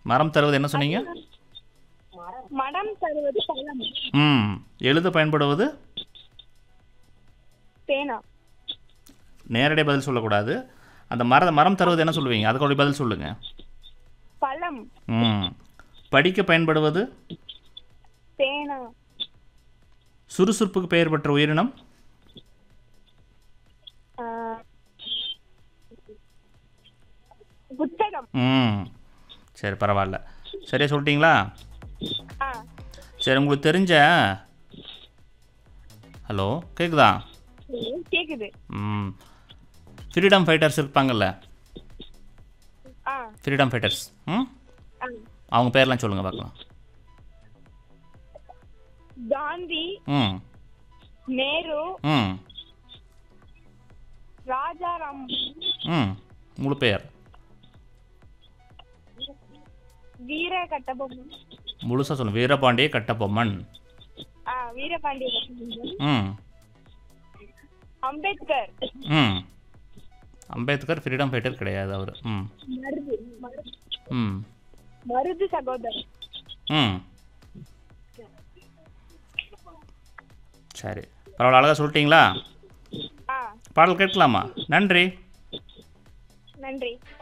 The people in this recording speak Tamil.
மரம் தருவது என்ன சொன்னீங்க மடம் தருவது பழம் ம் எழுத பயன்படுவது பேனா நேரடி பதில் சொல்லக்கூடாது அந்த மர மரம் தருவது என்ன சொல்லுவீங்க அதுக்கு ஒரு பதில் சொல்லுங்கள் பழம் ம் படிக்க பயன்படுவது பேனா சுறுசுறுப்புக்கு பெயர் பெற்ற உயிரினம் ஆ, புத்தகம் ம் சரி பரவாயில்ல சரியா சொல்லிட்டீங்களா ஆ சரி உங்களுக்கு தெரிஞ்ச ஹலோ கேட்குதா கேக்குது ம் ஃப்ரீடம் ஃபைட்டர்ஸ் இருப்பாங்கல்ல ஆ ஃப்ரீடம் ஃபைட்டர்ஸ் ம் ஆ அவங்க பேர்லாம் சொல்லுங்கள் பார்க்கலாம் காந்தி ம் நேரு ம் ராஜாராம் ம் முழு பெயர் வீர கட்டபொம்மன் முழுசாக சொல்லுங்கள் வீரபாண்டிய கட்டபொம்மன் ஆ வீரபாண்டிய கட்டபொம்மன் ம் அம்பேத்கர் ம் அம்பேத்கர் ஃப்ரீடம் ஃபைட்டர் கிடையாது அவர் ம் மருது மருது- ம் மருது சகோதரர் ம் சரி பரவாயில்ல அழகாக சொல்லிட்டீங்களா ஆ பாடல் கேட்கலாமா நன்றி நன்றி